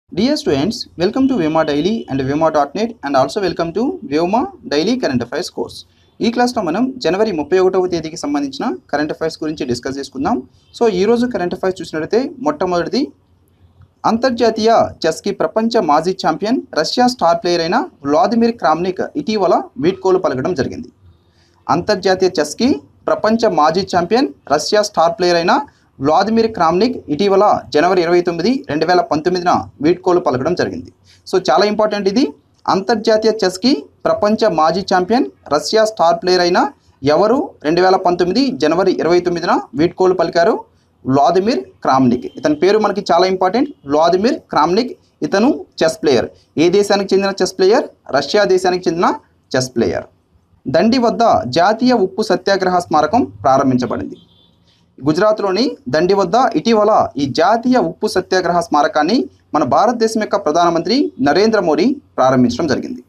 Dear students, welcome to Vema Daily and Vema.net and also welcome to Vema Daily Current Affairs course. ఈ క్లాస్లో మనం జనవరి ముప్పై ఒకటవ తేదీకి సంబంధించిన కరెంట్ అఫైర్స్ గురించి డిస్కస్ చేసుకుందాం సో ఈరోజు కరెంట్ అఫైర్స్ చూసినట్లయితే మొట్టమొదటిది అంతర్జాతీయ చెస్కి ప్రపంచ మాజీ ఛాంపియన్ రష్యా స్టార్ ప్లేయర్ అయిన వ్లాదిమిర్ క్రామ్నిక్ ఇటీవల వీడ్కోలు పలకడం జరిగింది అంతర్జాతీయ చెస్కి ప్రపంచ మాజీ ఛాంపియన్ రష్యా స్టార్ ప్లేయర్ అయిన వ్లాదిమిర్ క్రామ్నిక్ ఇటీవల జనవరి ఇరవై తొమ్మిది రెండు వేల పంతొమ్మిదిన వీడ్కోలు పలకడం జరిగింది సో చాలా ఇంపార్టెంట్ ఇది అంతర్జాతీయ చెస్కి ప్రపంచ మాజీ ఛాంపియన్ రష్యా స్టార్ ప్లేయర్ అయిన ఎవరు రెండు వేల పంతొమ్మిది జనవరి ఇరవై తొమ్మిదిన వీడ్కోలు పలికారు వ్లాదిమిర్ క్రామ్నిక్ ఇతని పేరు మనకి చాలా ఇంపార్టెంట్ వ్లాదిమిర్ క్రామ్నిక్ ఇతను చెస్ ప్లేయర్ ఏ దేశానికి చెందిన చెస్ ప్లేయర్ రష్యా దేశానికి చెందిన చెస్ ప్లేయర్ దండి వద్ద జాతీయ ఉప్పు సత్యాగ్రహ స్మారకం ప్రారంభించబడింది గుజరాత్లోని దండి వద్ద ఇటీవల ఈ జాతీయ ఉప్పు సత్యాగ్రహ స్మారకాన్ని మన భారతదేశం యొక్క ప్రధానమంత్రి నరేంద్ర మోడీ ప్రారంభించడం జరిగింది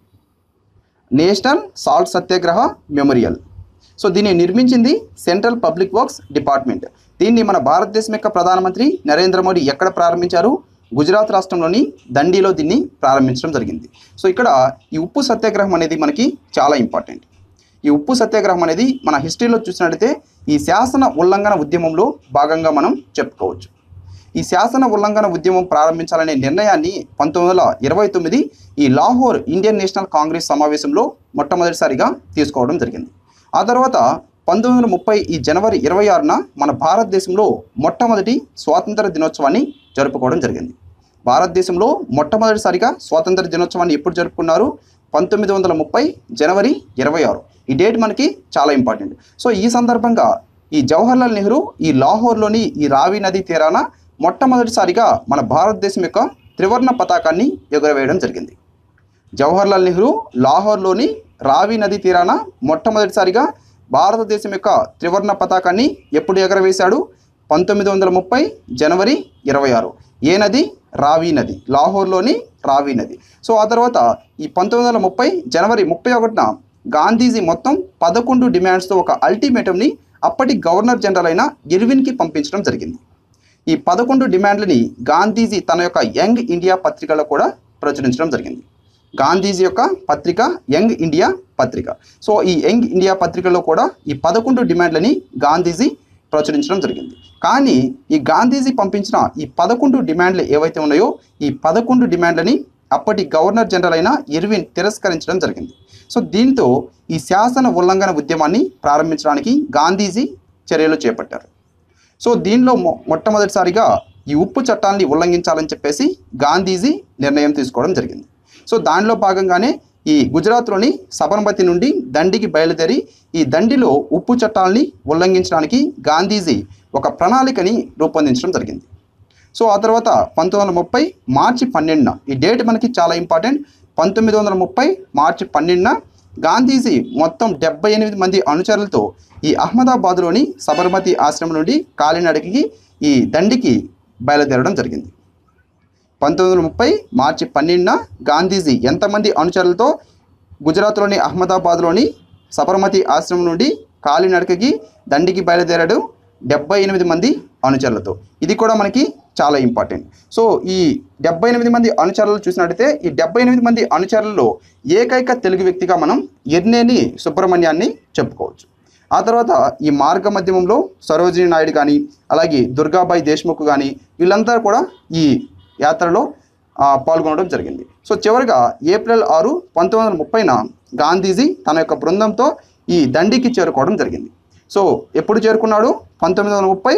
national salt satyagraha memorial so దీన్ని నిర్మించింది సెంట్రల్ పబ్లిక్ వర్క్స్ డిపార్ట్మెంట్ దీన్ని మన భారతదేశం యొక్క ప్రధానమంత్రి నరేంద్ర మోడీ ఎక్కడ ప్రారంభించారు గుజరాత్ రాష్ట్రంలోని దండిలో దీన్ని ప్రారంభించడం జరిగింది సో ఇక్కడ ఈ ఉప్పు సత్యాగ్రహం అనేది మనకి చాలా ఇంపార్టెంట్ ఈ ఉప్పు సత్యాగ్రహం అనేది మన హిస్టరీలో చూసినట్లయితే ఈ శాసన ఉల్లంఘన ఉద్యమంలో భాగంగా మనం చెప్పుకోవచ్చు ఈ శాసన ఉల్లంఘన ఉద్యమం ప్రారంభించాలనే నిర్ణయాన్ని పంతొమ్మిది వందల ఇరవై తొమ్మిది ఈ లాహోర్ ఇండియన్ నేషనల్ కాంగ్రెస్ సమావేశంలో మొట్టమొదటిసారిగా తీసుకోవడం జరిగింది ఆ తర్వాత పంతొమ్మిది వందల ముప్పై ఈ జనవరి ఇరవై ఆరున మన భారతదేశంలో మొట్టమొదటి స్వాతంత్ర దినోత్సవాన్ని జరుపుకోవడం జరిగింది భారతదేశంలో మొట్టమొదటిసారిగా స్వాతంత్ర దినోత్సవాన్ని ఎప్పుడు జరుపుకున్నారు పంతొమ్మిది వందల ముప్పై జనవరి ఇరవై ఆరు ఈ డేట్ మనకి చాలా ఇంపార్టెంట్ సో ఈ సందర్భంగా ఈ జవహర్లాల్ నెహ్రూ ఈ లాహోర్లోని ఈ రావి నది తీరాన మొట్టమొదటిసారిగా మన భారతదేశం యొక్క త్రివర్ణ పతాకాన్ని ఎగురవేయడం జరిగింది జవహర్లాల్ నెహ్రూ లాహోర్లోని రావి నది తీరాన మొట్టమొదటిసారిగా భారతదేశం యొక్క త్రివర్ణ పతాకాన్ని ఎప్పుడు ఎగరవేశాడు పంతొమ్మిది వందల ముప్పై జనవరి ఇరవై ఆరు ఏ నది రావి నది లాహోర్లోని రావి నది సో ఆ తర్వాత ఈ పంతొమ్మిది వందల ముప్పై జనవరి ముప్పై ఒకటిన గాంధీజీ మొత్తం పదకొండు డిమాండ్స్తో ఒక అల్టిమేటంని అప్పటి గవర్నర్ జనరల్ అయిన ఇర్విన్కి పంపించడం జరిగింది ఈ పదకొండు డిమాండ్లని గాంధీజీ తన యొక్క యంగ్ ఇండియా పత్రికలో కూడా ప్రచురించడం జరిగింది గాంధీజీ యొక్క పత్రిక యంగ్ ఇండియా పత్రిక సో ఈ యంగ్ ఇండియా పత్రికలో కూడా ఈ పదకొండు డిమాండ్లని గాంధీజీ ప్రచురించడం జరిగింది కానీ ఈ గాంధీజీ పంపించిన ఈ పదకొండు డిమాండ్లు ఏవైతే ఉన్నాయో ఈ పదకొండు డిమాండ్లని అప్పటి గవర్నర్ జనరల్ అయిన ఇర్విన్ తిరస్కరించడం జరిగింది సో దీంతో ఈ శాసన ఉల్లంఘన ఉద్యమాన్ని ప్రారంభించడానికి గాంధీజీ చర్యలు చేపట్టారు సో దీనిలో మొ మొట్టమొదటిసారిగా ఈ ఉప్పు చట్టాన్ని ఉల్లంఘించాలని చెప్పేసి గాంధీజీ నిర్ణయం తీసుకోవడం జరిగింది సో దానిలో భాగంగానే ఈ గుజరాత్లోని సబర్మతి నుండి దండికి బయలుదేరి ఈ దండిలో ఉప్పు చట్టాలని ఉల్లంఘించడానికి గాంధీజీ ఒక ప్రణాళికని రూపొందించడం జరిగింది సో ఆ తర్వాత పంతొమ్మిది వందల ముప్పై మార్చి పన్నెండున ఈ డేట్ మనకి చాలా ఇంపార్టెంట్ పంతొమ్మిది వందల ముప్పై మార్చి పన్నెండున గాంధీజీ మొత్తం డెబ్బై ఎనిమిది మంది అనుచరులతో ఈ అహ్మదాబాద్లోని సబర్మతి ఆశ్రమం నుండి కాలినడకకి ఈ దండికి బయలుదేరడం జరిగింది పంతొమ్మిది వందల ముప్పై మార్చి పన్నెండున గాంధీజీ ఎంతమంది అనుచరులతో గుజరాత్లోని అహ్మదాబాద్లోని సబర్మతి ఆశ్రమం నుండి కాలినడకకి దండికి బయలుదేరాడు డెబ్బై ఎనిమిది మంది అనుచరులతో ఇది కూడా మనకి చాలా ఇంపార్టెంట్ సో ఈ డెబ్బై ఎనిమిది మంది అనుచరులు చూసినట్టయితే ఈ డెబ్బై ఎనిమిది మంది అనుచరులలో ఏకైక తెలుగు వ్యక్తిగా మనం ఎర్నేని సుబ్రహ్మణ్యాన్ని చెప్పుకోవచ్చు ఆ తర్వాత ఈ మార్గ మధ్యమంలో సరోజిని నాయుడు కానీ అలాగే దుర్గాబాయి దేశ్ముఖ్ కానీ వీళ్ళంతా కూడా ఈ యాత్రలో ఆ, పాల్గొనడం జరిగింది సో చివరిగా ఏప్రిల్ ఆరు పంతొమ్మిది వందల ముప్పైన గాంధీజీ తన యొక్క బృందంతో ఈ దండికి చేరుకోవడం జరిగింది సో ఎప్పుడు చేరుకున్నాడు పంతొమ్మిది వందల ముప్పై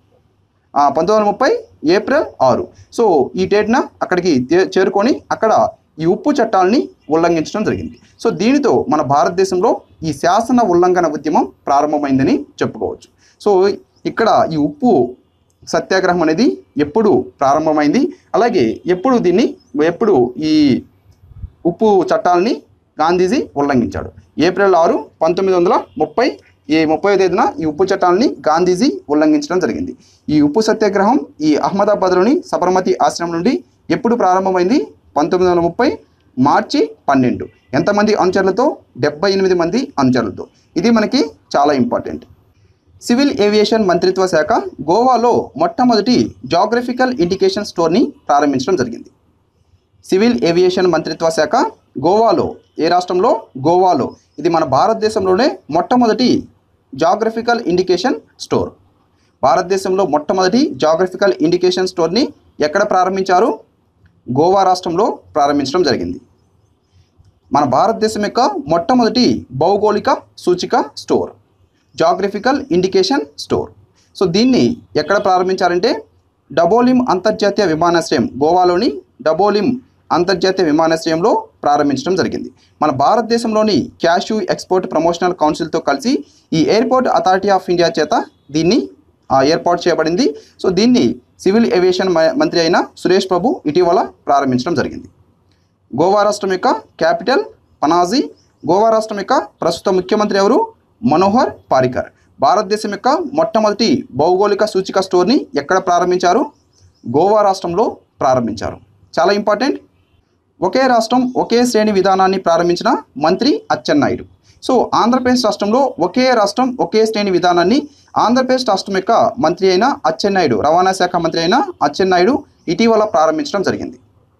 ఆ, పంతొమ్మిది వందల ముప్పై ఏప్రిల్ ఆరు సో ఈ డేట్న అక్కడికి తే- చేరుకొని అక్కడ ఈ ఉప్పు చట్టాలని ఉల్లంఘించడం జరిగింది సో దీనితో మన భారతదేశంలో ఈ శాసన ఉల్లంఘన ఉద్యమం ప్రారంభమైందని చెప్పుకోవచ్చు సో ఇక్కడ ఈ ఉప్పు సత్యాగ్రహం అనేది ఎప్పుడు ప్రారంభమైంది అలాగే ఎప్పుడు దీన్ని ఎప్పుడు ఈ ఉప్పు చట్టాలని గాంధీజీ ఉల్లంఘించాడు ఏప్రిల్ ఆరు పంతొమ్మిది వందల ముప్పై ఈ ముప్పై తేదీన ఈ ఉప్పు చట్టాలని గాంధీజీ ఉల్లంఘించడం జరిగింది ఈ ఉప్పు సత్యాగ్రహం ఈ అహ్మదాబాద్లోని సబర్మతి ఆశ్రమం నుండి ఎప్పుడు ప్రారంభమైంది పంతొమ్మిది వందల ముప్పై మార్చి పన్నెండు ఎంతమంది అనుచరులతో డెబ్బై ఎనిమిది మంది అనుచరులతో ఇది మనకి చాలా ఇంపార్టెంట్ సివిల్ ఏవియేషన్ మంత్రిత్వ శాఖ గోవాలో మొట్టమొదటి జాగ్రఫికల్ ఇండికేషన్ స్టోర్ని ప్రారంభించడం జరిగింది సివిల్ ఏవియేషన్ మంత్రిత్వ శాఖ గోవాలో ఏ రాష్ట్రంలో గోవాలో ఇది మన భారతదేశంలోనే మొట్టమొదటి జాగ్రఫికల్ ఇండికేషన్ స్టోర్ భారతదేశంలో మొట్టమొదటి జాగ్రఫికల్ ఇండికేషన్ స్టోర్ని ఎక్కడ ప్రారంభించారు గోవా రాష్ట్రంలో ప్రారంభించడం జరిగింది మన భారతదేశం యొక్క మొట్టమొదటి భౌగోళిక సూచిక store geographical indication store so దీన్ని ఎక్కడ ప్రారంభించారంటే డబోలిం అంతర్జాతీయ విమానాశ్రయం గోవాలోని డబోలిం అంతర్జాతీయ విమానాశ్రయంలో ప్రారంభించడం జరిగింది మన భారతదేశంలోని క్యాష్యూ ఎక్స్పోర్ట్ ప్రమోషనల్ కౌన్సిల్తో కలిసి ఈ ఎయిర్పోర్ట్ అథారిటీ ఆఫ్ ఇండియా చేత దీన్ని ఆ, ఏర్పాటు చేయబడింది సో దీన్ని సివిల్ ఏవియేషన్ మ- మంత్రి అయిన సురేష్ ప్రభు ఇటీవల ప్రారంభించడం జరిగింది గోవా రాష్ట్రం యొక్క క్యాపిటల్ పనాజీ గోవా రాష్ట్రం యొక్క ప్రస్తుత ముఖ్యమంత్రి ఎవరు మనోహర్ పారికర్ భారతదేశం యొక్క మొట్టమొదటి భౌగోళిక సూచిక స్టోర్ని ఎక్కడ ప్రారంభించారు గోవా రాష్ట్రంలో ప్రారంభించారు చాలా ఇంపార్టెంట్ ఒకే రాష్ట్రం ఒకే శ్రేణి విధానాన్ని ప్రారంభించిన మంత్రి అచ్చెన్నాయుడు సో ఆంధ్రప్రదేశ్ రాష్ట్రంలో ఒకే రాష్ట్రం ఒకే శ్రేణి విధానాన్ని ఆంధ్రప్రదేశ్ రాష్ట్రం యొక్క మంత్రి అయిన అచ్చెన్నాయుడు రవాణా శాఖ మంత్రి అయిన అచ్చెన్నాయుడు ఇటీవల ప్రారంభించడం జరిగింది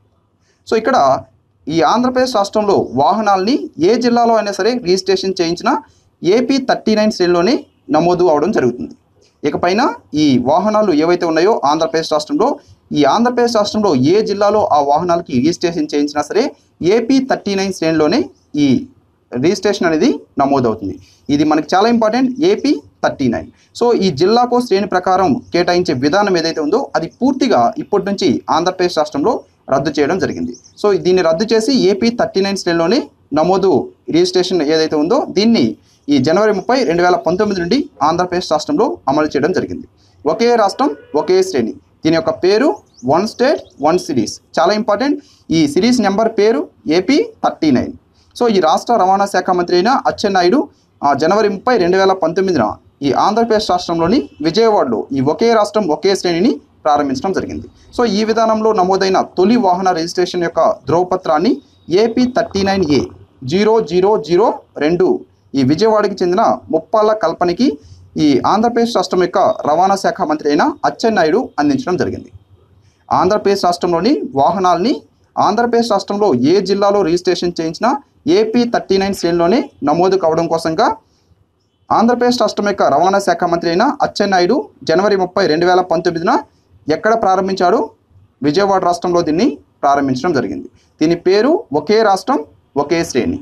సో ఇక్కడ ఈ ఆంధ్రప్రదేశ్ రాష్ట్రంలో వాహనాల్ని ఏ జిల్లాలో అయినా సరే రిజిస్ట్రేషన్ చేయించిన ఏపీ థర్టీ నైన్ శ్రేణిలోనే నమోదు అవడం జరుగుతుంది ఇకపైన ఈ వాహనాలు ఏవైతే ఉన్నాయో ఆంధ్రప్రదేశ్ రాష్ట్రంలో ఈ ఆంధ్రప్రదేశ్ రాష్ట్రంలో ఏ జిల్లాలో ఆ వాహనాలకి రిజిస్ట్రేషన్ చేయించినా సరే ఏపీ థర్టీ నైన్ శ్రేణిలోనే ఈ రిజిస్ట్రేషన్ అనేది నమోదవుతుంది ఇది మనకి చాలా important AP thirty nine so ఈ జిల్లాకో శ్రేణి ప్రకారం కేటాయించే విధానం ఏదైతే ఉందో అది పూర్తిగా ఇప్పటి నుంచి ఆంధ్రప్రదేశ్ రాష్ట్రంలో రద్దు చేయడం జరిగింది సో దీన్ని రద్దు చేసి ఏపీ థర్టీ నైన్ శ్రేణిలోనే నమోదు రిజిస్ట్రేషన్ ఏదైతే ఉందో దీన్ని ఈ జనవరి ముప్పై రెండు వేల పంతొమ్మిది నుండి ఆంధ్రప్రదేశ్ రాష్ట్రంలో అమలు చేయడం జరిగింది ఒకే రాష్ట్రం ఒకే శ్రేణి దీని యొక్క పేరు వన్ స్టేట్ వన్ సిరీస్ చాలా ఇంపార్టెంట్ ఈ సిరీస్ నెంబర్ పేరు ఏపీ థర్టీ నైన్ సో ఈ రాష్ట్ర రవాణా శాఖ మంత్రి అయిన అచ్చెన్నాయుడు ఆ జనవరి ముప్పై రెండు వేల పంతొమ్మిదిన ఈ ఆంధ్రప్రదేశ్ రాష్ట్రంలోని విజయవాడలో ఈ ఒకే రాష్ట్రం ఒకే శ్రేణిని ప్రారంభించడం జరిగింది సో ఈ విధానంలో నమోదైన తొలి వాహన రిజిస్ట్రేషన్ యొక్క ధ్రువపత్రాన్ని AP thirty nine A zero zero zero రెండు ఈ విజయవాడకి చెందిన ముప్పాళ్ళ కల్పనకి ఈ ఆంధ్రప్రదేశ్ రాష్ట్రం యొక్క రవాణా శాఖ మంత్రి అయిన అచ్చెన్నాయుడు అందించడం జరిగింది ఆంధ్రప్రదేశ్ రాష్ట్రంలోని వాహనాల్ని ఆంధ్రప్రదేశ్ రాష్ట్రంలో ఏ జిల్లాలో రిజిస్ట్రేషన్ చేయించినా ఏపీ థర్టీ నైన్ శ్రేణిలోనే నమోదు కావడం కోసంగా ఆంధ్రప్రదేశ్ రాష్ట్రం యొక్క రవాణా శాఖ మంత్రి అయిన అచ్చెన్నాయుడు జనవరి ముప్పై రెండు వేల పంతొమ్మిదిన ఎక్కడ ప్రారంభించాడు విజయవాడ రాష్ట్రంలో దీన్ని ప్రారంభించడం జరిగింది దీని పేరు ఒకే రాష్ట్రం ఒకే శ్రేణి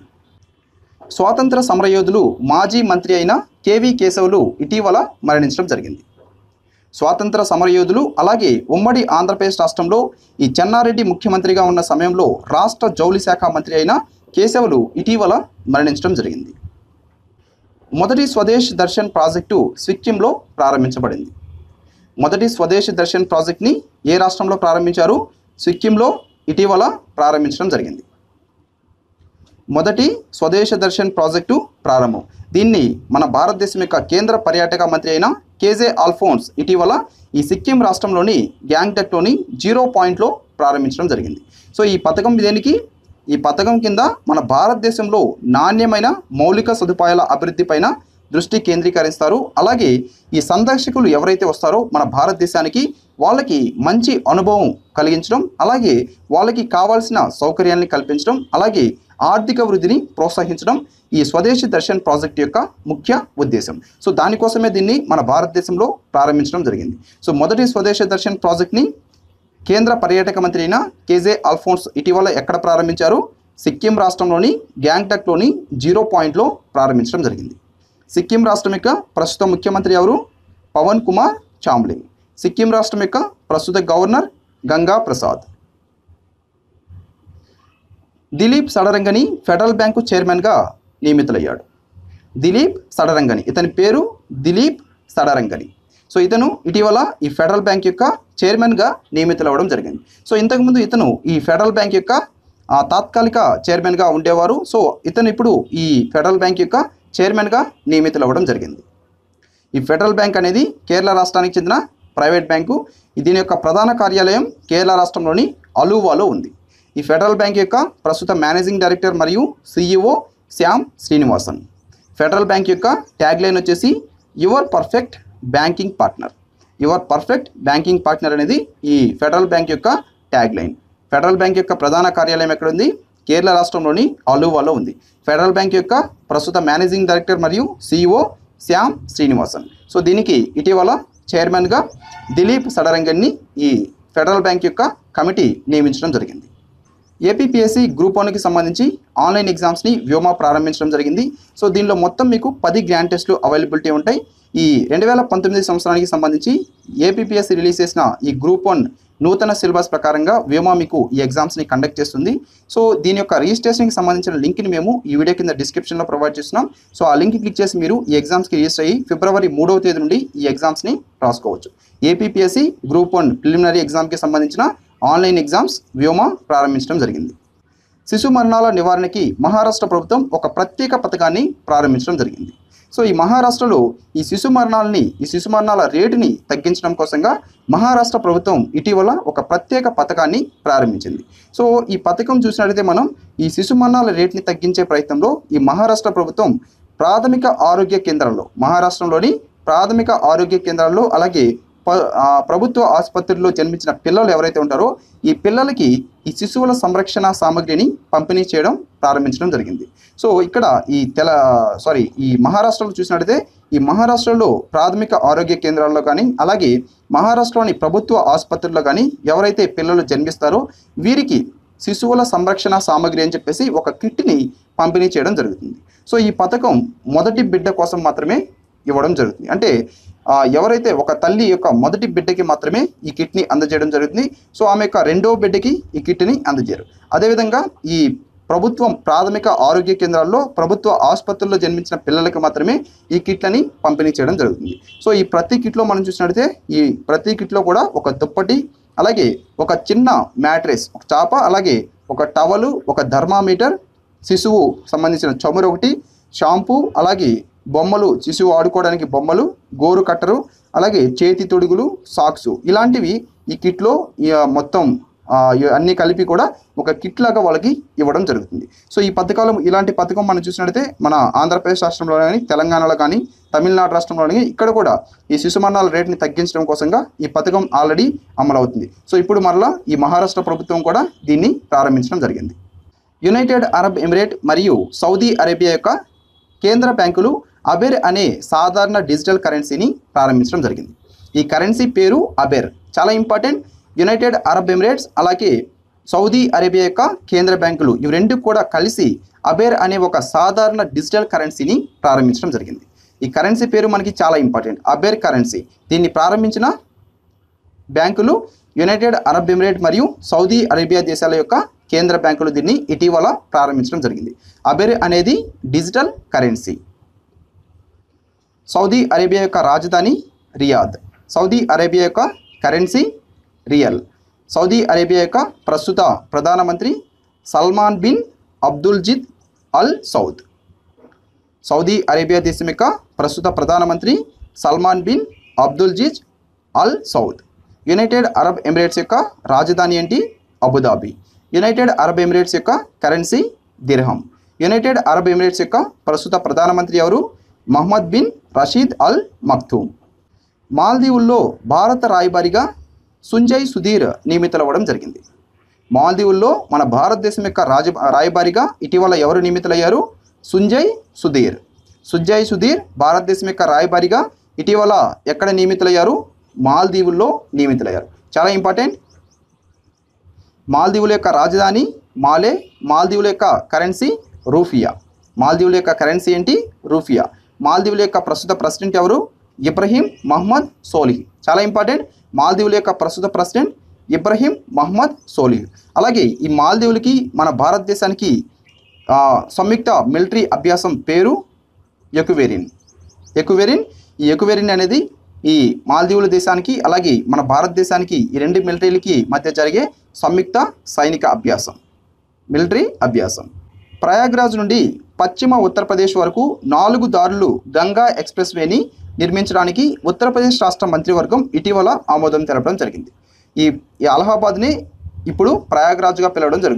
స్వాతంత్ర సమరయోధులు మాజీ మంత్రి అయిన కేవి కేశవులు ఇటీవల మరణించడం జరిగింది స్వాతంత్ర సమరయోధులు అలాగే ఉమ్మడి ఆంధ్రప్రదేశ్ రాష్ట్రంలో ఈ చెన్నారెడ్డి ముఖ్యమంత్రిగా ఉన్న సమయంలో రాష్ట్ర జౌలి శాఖ మంత్రి అయిన కేశవులు ఇటీవల మరణించడం జరిగింది మొదటి స్వదేశ్ దర్శన్ ప్రాజెక్టు సిక్కింలో ప్రారంభించబడింది మొదటి స్వదేశ్ దర్శన్ ప్రాజెక్ట్ని ఏ రాష్ట్రంలో ప్రారంభించారు సిక్కింలో ఇటీవల ప్రారంభించడం జరిగింది మొదటి స్వదేశ దర్శన్ ప్రాజెక్టు ప్రారంభం దీన్ని మన భారతదేశం యొక్క కేంద్ర పర్యాటక మంత్రి అయిన కేజే ఆల్ఫోన్స్ ఇటీవల ఈ సిక్కిం రాష్ట్రంలోని గ్యాంగ్టక్లోని జీరో పాయింట్లో ప్రారంభించడం జరిగింది సో ఈ పథకం దేనికి ఈ పథకం కింద మన భారతదేశంలో నాణ్యమైన మౌలిక సదుపాయాల అభివృద్ధి పైన దృష్టి కేంద్రీకరిస్తారు అలాగే ఈ సందర్శకులు ఎవరైతే వస్తారో మన భారతదేశానికి వాళ్ళకి మంచి అనుభవం కలిగించడం అలాగే వాళ్ళకి కావాల్సిన సౌకర్యాన్ని కల్పించడం అలాగే ఆర్థిక వృద్ధిని ప్రోత్సహించడం ఈ స్వదేశీ దర్శన్ ప్రాజెక్ట్ యొక్క ముఖ్య ఉద్దేశం సో దానికోసమే దీన్ని మన భారతదేశంలో ప్రారంభించడం జరిగింది సో మొదటి స్వదేశ దర్శన్ ప్రాజెక్ట్ని కేంద్ర పర్యాటక మంత్రి అయిన కేజే అల్ఫోన్స్ ఇటీవల ఎక్కడ ప్రారంభించారు సిక్కిం రాష్ట్రంలోని గ్యాంగ్టక్లోని జీరో పాయింట్లో ప్రారంభించడం జరిగింది సిక్కిం రాష్ట్రం యొక్క ప్రస్తుత ముఖ్యమంత్రి ఎవరు పవన్ కుమార్ చామ్లింగ్ సిక్కిం రాష్ట్రం యొక్క ప్రస్తుత governor Ganga Prasad Dilip Sadarangani Federal Bank చైర్మన్గా నియమితులయ్యాడు దిలీప్ సడరంగని ఇతని పేరు దిలీప్ సడరంగని సో ఇతను ఇటీవల ఈ ఫెడరల్ బ్యాంక్ యొక్క చైర్మన్గా నియమితులవ్వడం జరిగింది సో ఇంతకుముందు ఇతను ఈ ఫెడరల్ బ్యాంక్ యొక్క ఆ, తాత్కాలిక చైర్మన్గా ఉండేవారు సో ఇతను ఇప్పుడు ఈ ఫెడరల్ బ్యాంక్ యొక్క చైర్మన్గా నియమితులవ్వడం జరిగింది ఈ ఫెడరల్ బ్యాంక్ అనేది కేరళ రాష్ట్రానికి చెందిన ప్రైవేట్ బ్యాంకు దీని యొక్క ప్రధాన కార్యాలయం కేరళ రాష్ట్రంలోని అలూవాలో ఉంది ఈ ఫెడరల్ బ్యాంక్ యొక్క ప్రస్తుత మేనేజింగ్ డైరెక్టర్ మరియు CEO Shyam Srinivasan Federal Bank యొక్క ట్యాగ్ లైన్ వచ్చేసి your perfect banking partner your perfect banking partner అనేది ఈ ఫెడరల్ బ్యాంక్ యొక్క ట్యాగ్ లైన్ ఫెడరల్ బ్యాంక్ యొక్క ప్రధాన కార్యాలయం ఎక్కడ ఉంది కేరళ రాష్ట్రంలోని అలువాలో ఉంది ఫెడరల్ బ్యాంక్ యొక్క ప్రస్తుత మేనేజింగ్ డైరెక్టర్ మరియు సిఇఓ శ్యామ్ శ్రీనివాసన్ సో దీనికి ఇటీవల చైర్మన్గా దిలీప్ సడరంగన్ని ఈ ఫెడరల్ బ్యాంక్ యొక్క కమిటీ నియమించడం జరిగింది ఏపీపీఎస్సీ గ్రూప్ వన్కి సంబంధించి ఆన్లైన్ ఎగ్జామ్స్ని వ్యోమా ప్రారంభించడం జరిగింది సో దీనిలో మొత్తం మీకు పది గ్రాండ్ టెస్ట్లు అవైలబిలిటీ ఉంటాయి ఈ రెండు వేల పంతొమ్మిది సంవత్సరానికి సంబంధించి ఏపీపీఎస్సీ రిలీజ్ చేసిన ఈ గ్రూప్ వన్ నూతన సిలబస్ ప్రకారంగా వ్యోమా మీకు ఈ ఎగ్జామ్స్ని కండక్ట్ చేస్తుంది సో దీని యొక్క రిజిస్ట్రేషన్కి సంబంధించిన లింక్ని మేము ఈ వీడియో కింద డిస్క్రిప్షన్లో ప్రొవైడ్ చేస్తున్నాం సో ఆ లింక్ క్లిక్ చేసి మీరు ఈ ఎగ్జామ్స్కి రిజిస్టర్ అయ్యి ఫిబ్రవరి మూడవ తేదీ నుండి ఈ ఎగ్జామ్స్ని రాసుకోవచ్చు ఏపీపీఎస్సీ గ్రూప్ వన్ ప్రిలిమినరీ ఎగ్జామ్కి సంబంధించిన ఆన్లైన్ ఎగ్జామ్స్ వ్యోమా ప్రారంభించడం జరిగింది శిశు మరణాల నివారణకి మహారాష్ట్ర ప్రభుత్వం ఒక ప్రత్యేక పథకాన్ని ప్రారంభించడం జరిగింది సో ఈ మహారాష్ట్రలో ఈ శిశు మరణాలని ఈ శిశు మరణాల రేటుని తగ్గించడం కోసంగా మహారాష్ట్ర ప్రభుత్వం ఇటీవల ఒక ప్రత్యేక పథకాన్ని ప్రారంభించింది సో ఈ పథకం చూసినట్లయితే మనం ఈ శిశు మరణాల రేటుని తగ్గించే ప్రయత్నంలో ఈ మహారాష్ట్ర ప్రభుత్వం ప్రాథమిక ఆరోగ్య కేంద్రాల్లో మహారాష్ట్రంలోని ప్రాథమిక ఆరోగ్య కేంద్రాల్లో అలాగే ప ఆ, ప్రభుత్వ ఆసుపత్రుల్లో జన్మించిన పిల్లలు ఎవరైతే ఉంటారో ఈ పిల్లలకి ఈ శిశువుల సంరక్షణ సామగ్రిని పంపిణీ చేయడం ప్రారంభించడం జరిగింది సో ఇక్కడ ఈ తెల సారీ ఈ మహారాష్ట్రలో చూసినట్లయితే ఈ మహారాష్ట్రలో ప్రాథమిక ఆరోగ్య కేంద్రాల్లో కానీ అలాగే మహారాష్ట్రలోని ప్రభుత్వ ఆసుపత్రుల్లో కానీ ఎవరైతే పిల్లలు జన్మిస్తారో వీరికి శిశువుల సంరక్షణ సామగ్రి అని చెప్పేసి ఒక కిట్ని పంపిణీ చేయడం జరుగుతుంది సో ఈ పథకం మొదటి బిడ్డ కోసం మాత్రమే ఇవ్వడం జరుగుతుంది అంటే ఆ, ఎవరైతే ఒక తల్లి యొక్క మొదటి బిడ్డకి మాత్రమే ఈ కిట్ని అందజేయడం జరుగుతుంది సో ఆమె యొక్క రెండో బిడ్డకి ఈ కిట్ని అందజేయరు అదేవిధంగా ఈ ప్రభుత్వం ప్రాథమిక ఆరోగ్య కేంద్రాల్లో ప్రభుత్వ ఆసుపత్రుల్లో జన్మించిన పిల్లలకి మాత్రమే ఈ కిట్లని పంపిణీ చేయడం జరుగుతుంది సో ఈ ప్రతి కిట్లో మనం చూసినట్లయితే ఈ ప్రతి కిట్లో కూడా ఒక దుప్పటి అలాగే ఒక చిన్న మ్యాట్రెస్ ఒక చాప అలాగే ఒక టవలు ఒక థర్మామీటర్ శిశువు సంబంధించిన చమురు ఒకటి షాంపూ అలాగే బొమ్మలు శిశువు ఆడుకోవడానికి బొమ్మలు గోరు కట్టరు అలాగే చేతి తొడుగులు సాక్స్ ఇలాంటివి ఈ కిట్లో ఈ, ఆ, మొత్తం ఆ, ఇ- అన్నీ కలిపి కూడా ఒక కిట్ లాగా వాళ్ళకి ఇవ్వడం జరుగుతుంది సో ఈ పథకాలు ఇలాంటి పథకం మనం చూసినట్లయితే మన ఆంధ్రప్రదేశ్ రాష్ట్రంలో కానీ తెలంగాణలో కానీ తమిళనాడు రాష్ట్రంలో కానీ ఇక్కడ కూడా ఈ శిశు మరణాల రేట్ని తగ్గించడం కోసంగా ఈ పథకం ఆల్రెడీ అమలవుతుంది సో ఇప్పుడు మరలా ఈ మహారాష్ట్ర ప్రభుత్వం కూడా దీన్ని ప్రారంభించడం జరిగింది యునైటెడ్ అరబ్ ఎమిరేట్ మరియు సౌదీ అరేబియా యొక్క కేంద్ర బ్యాంకులు అబెర్ అనే సాధారణ డిజిటల్ కరెన్సీని ప్రారంభించడం జరిగింది ఈ కరెన్సీ పేరు అబెర్ చాలా ఇంపార్టెంట్ యునైటెడ్ అరబ్ ఎమిరేట్స్ అలాగే సౌదీ అరేబియా యొక్క కేంద్ర బ్యాంకులు ఇవి రెండు కూడా కలిసి అబేర్ అనే ఒక సాధారణ డిజిటల్ కరెన్సీని ప్రారంభించడం జరిగింది ఈ కరెన్సీ పేరు మనకి చాలా ఇంపార్టెంట్ అబేర్ కరెన్సీ దీన్ని ప్రారంభించిన బ్యాంకులు యునైటెడ్ అరబ్ ఎమిరేట్ మరియు సౌదీ అరేబియా దేశాల యొక్క కేంద్ర బ్యాంకులు దీన్ని ఇటీవల ప్రారంభించడం జరిగింది అబెర్ అనేది డిజిటల్ కరెన్సీ సౌదీ అరేబియా యొక్క రాజధాని రియాద్ సౌదీ అరేబియా యొక్క కరెన్సీ రియల్ సౌదీ అరేబియా యొక్క ప్రస్తుత ప్రధానమంత్రి Salman bin Abdulaziz al Saud Saudi Arabia దేశం యొక్క ప్రస్తుత ప్రధానమంత్రి Salman bin Abdulaziz al Saud United Arab Emirates యొక్క రాజధాని ఏంటి అబుదాబి యునైటెడ్ అరబ్ ఎమిరేట్స్ యొక్క currency dirham United Arab Emirates యొక్క ప్రస్తుత ప్రధానమంత్రి ఎవరు Mohammed bin Rashid al Maktoum మాల్దీవుల్లో భారత రాయబారిగా సుంజయ్ సుధీర్ నియమితులవ్వడం జరిగింది మాల్దీవుల్లో మన భారతదేశం యొక్క రాజ రాయబారిగా ఇటీవల ఎవరు నియమితులయ్యారు సుంజయ్ సుధీర్ సుంజయ్ సుధీర్ భారతదేశం యొక్క రాయబారిగా ఇటీవల ఎక్కడ నియమితులయ్యారు మాల్దీవుల్లో నియమితులయ్యారు చాలా ఇంపార్టెంట్ మాల్దీవుల యొక్క రాజధాని మాలే మాల్దీవుల యొక్క కరెన్సీ రూఫియా మాల్దీవుల యొక్క కరెన్సీ ఏంటి రూఫియా మాల్దీవుల యొక్క ప్రస్తుత ప్రెసిడెంట్ ఎవరు ఇబ్రహీం మహమ్మద్ సోలిహ్ చాలా ఇంపార్టెంట్ మాల్దీవుల యొక్క ప్రస్తుత ప్రెసిడెంట్ ఇబ్రహీం మహమ్మద్ సోలిహ్ అలాగే ఈ మాల్దీవులకి మన భారతదేశానికి ఆ, సంయుక్త మిలిటరీ అభ్యాసం పేరు ఎకువెరిన్ ఎకువెరిన్ ఈ ఎకువెరిన్ అనేది ఈ మాల్దీవుల దేశానికి అలాగే మన భారతదేశానికి ఈ రెండు మిలిటరీలకి మధ్య జరిగే సంయుక్త సైనిక అభ్యాసం మిలిటరీ అభ్యాసం ప్రయాగ్రాజ్ నుండి పశ్చిమ ఉత్తరప్రదేశ్ వరకు నాలుగు దారులు గంగా ఎక్స్ప్రెస్ వేని నిర్మించడానికి ఉత్తరప్రదేశ్ రాష్ట్ర మంత్రివర్గం ఇటీవల ఆమోదం తెలపడం జరిగింది ఈ ఈ అలహాబాద్ని ఇప్పుడు ప్రయాగ్రాజ్గా పిలవడం జరుగుతుంది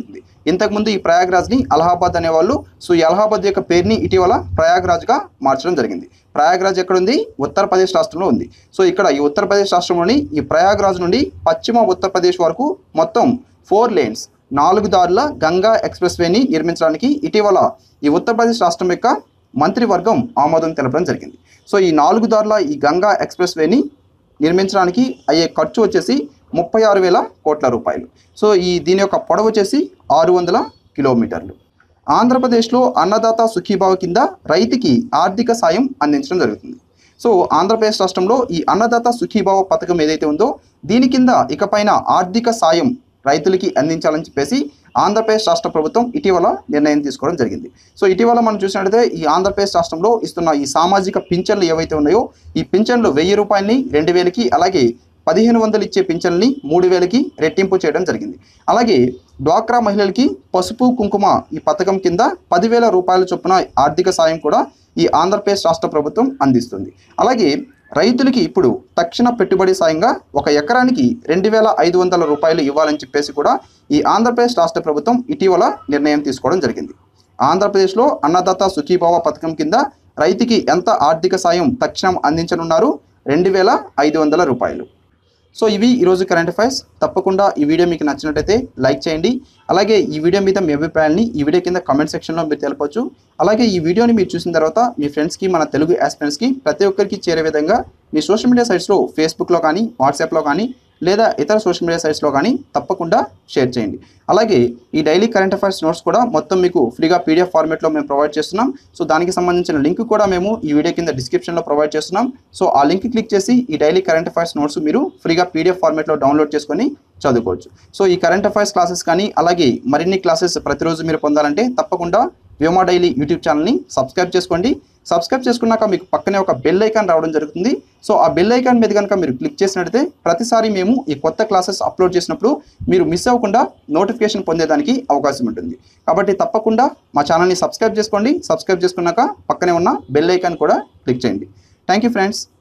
ఇంతకుముందు ఈ ప్రయాగ్రాజ్ని అలహాబాద్ అనేవాళ్ళు సో ఈ అలహాబాద్ యొక్క పేరుని ఇటీవల ప్రయాగ్రాజ్గా మార్చడం జరిగింది ప్రయాగ్రాజ్ ఎక్కడుంది ఉత్తరప్రదేశ్ రాష్ట్రంలో ఉంది సో ఇక్కడ ఈ ఉత్తరప్రదేశ్ రాష్ట్రంలోని ఈ ప్రయాగ్రాజ్ నుండి పశ్చిమ ఉత్తరప్రదేశ్ వరకు మొత్తం ఫోర్ లేన్స్ నాలుగు దారుల గంగా ఎక్స్ప్రెస్ వేని నిర్మించడానికి ఇటీవల ఈ ఉత్తరప్రదేశ్ రాష్ట్రం యొక్క మంత్రివర్గం ఆమోదం తెలపడం జరిగింది సో ఈ నాలుగు దారుల ఈ గంగా ఎక్స్ప్రెస్ వేని నిర్మించడానికి అయ్యే ఖర్చు వచ్చేసి ముప్పై ఆరు వేల కోట్ల రూపాయలు సో ఈ దీని యొక్క పొడవు వచ్చేసి ఆరు వందల కిలోమీటర్లు ఆంధ్రప్రదేశ్లో అన్నదాత సుఖీభావ కింద రైతుకి ఆర్థిక సాయం అందించడం జరుగుతుంది సో ఆంధ్రప్రదేశ్ రాష్ట్రంలో ఈ అన్నదాత సుఖీభావ పథకం ఏదైతే ఉందో దీని కింద ఇకపైన ఆర్థిక సాయం రైతులకి అందించాలని చెప్పేసి ఆంధ్రప్రదేశ్ రాష్ట్ర ప్రభుత్వం ఇటీవల నిర్ణయం తీసుకోవడం జరిగింది సో ఇటీవల మనం చూసినట్లయితే ఈ ఆంధ్రప్రదేశ్ రాష్ట్రంలో ఇస్తున్న ఈ సామాజిక పింఛన్లు ఏవైతే ఉన్నాయో ఈ పింఛన్లు వెయ్యి రూపాయలని రెండు వేలకి అలాగే పదిహేను వందలు ఇచ్చే పింఛన్ని మూడు వేలకి రెట్టింపు చేయడం జరిగింది అలాగే డ్వాక్రా మహిళలకి పసుపు కుంకుమ ఈ పథకం కింద పదివేల రూపాయల చొప్పున ఆర్థిక సాయం కూడా ఈ ఆంధ్రప్రదేశ్ రాష్ట్ర ప్రభుత్వం అందిస్తుంది అలాగే రైతులకి ఇప్పుడు తక్షణ పెట్టుబడి సాయంగా ఒక ఎకరానికి రెండు వేల ఐదు వందల రూపాయలు ఇవ్వాలని చెప్పేసి కూడా ఈ ఆంధ్రప్రదేశ్ రాష్ట్ర ప్రభుత్వం ఇటీవల నిర్ణయం తీసుకోవడం జరిగింది ఆంధ్రప్రదేశ్లో అన్నదాత సుఖీభావ పథకం కింద రైతుకి ఎంత ఆర్థిక సాయం తక్షణం అందించనున్నారు రెండు వేల ఐదు వందల రూపాయలు సో ఇవి ఈరోజు కరెంట్ అఫైర్స్ తప్పకుండా ఈ వీడియో మీకు నచ్చినట్టయితే లైక్ చేయండి అలాగే ఈ వీడియో మీద మీ అభిప్రాయాన్ని ఈ వీడియో కింద కామెంట్ సెక్షన్లో మీరు తెలపొచ్చు అలాగే ఈ వీడియోని మీరు చూసిన తర్వాత మీ ఫ్రెండ్స్కి మన తెలుగు ఆస్పిరెంట్స్కి ప్రతి ఒక్కరికి చేరే విధంగా మీ సోషల్ మీడియా సైట్స్లో ఫేస్బుక్లో కానీ వాట్సాప్లో కానీ లేదా ఇతర సోషల్ మీడియా సైట్స్లో కానీ తప్పకుండా షేర్ చేయండి అలాగే ఈ డైలీ కరెంట్ అఫైర్స్ నోట్స్ కూడా మొత్తం మీకు ఫ్రీగా పీడిఎఫ్ ఫార్మేట్లో మేము ప్రొవైడ్ చేస్తున్నాం సో దానికి సంబంధించిన లింక్ కూడా మేము ఈ వీడియో కింద డిస్క్రిప్షన్లో ప్రొవైడ్ చేస్తున్నాం సో ఆ లింక్ క్లిక్ చేసి ఈ డైలీ కరెంట్ అఫైర్స్ నోట్స్ మీరు ఫ్రీగా పీడిఎఫ్ ఫార్మేట్లో డౌన్లోడ్ చేసుకొని చదువుకోవచ్చు సో ఈ కరెంట్ అఫైర్స్ క్లాసెస్ కానీ అలాగే మరిన్ని క్లాసెస్ ప్రతిరోజు మీరు పొందాలంటే తప్పకుండా వ్యోమా డైలీ యూట్యూబ్ ఛానల్ని సబ్స్క్రైబ్ చేసుకోండి సబ్స్క్రైబ్ చేసుకున్నాక మీకు పక్కనే ఒక బెల్ ఐకాన్ రావడం జరుగుతుంది సో ఆ బెల్ ఐకాన్ మీద కనుక మీరు క్లిక్ చేసినట్లయితే ప్రతిసారి మేము ఈ కొత్త క్లాసెస్ అప్లోడ్ చేసినప్పుడు మీరు మిస్ అవ్వకుండా నోటిఫికేషన్ పొందేదానికి అవకాశం ఉంటుంది కాబట్టి తప్పకుండా మా ఛానల్ని సబ్స్క్రైబ్ చేసుకోండి సబ్స్క్రైబ్ చేసుకున్నాక పక్కనే ఉన్న బెల్ ఐకాన్ కూడా క్లిక్ చేయండి థ్యాంక్ యూ ఫ్రెండ్స్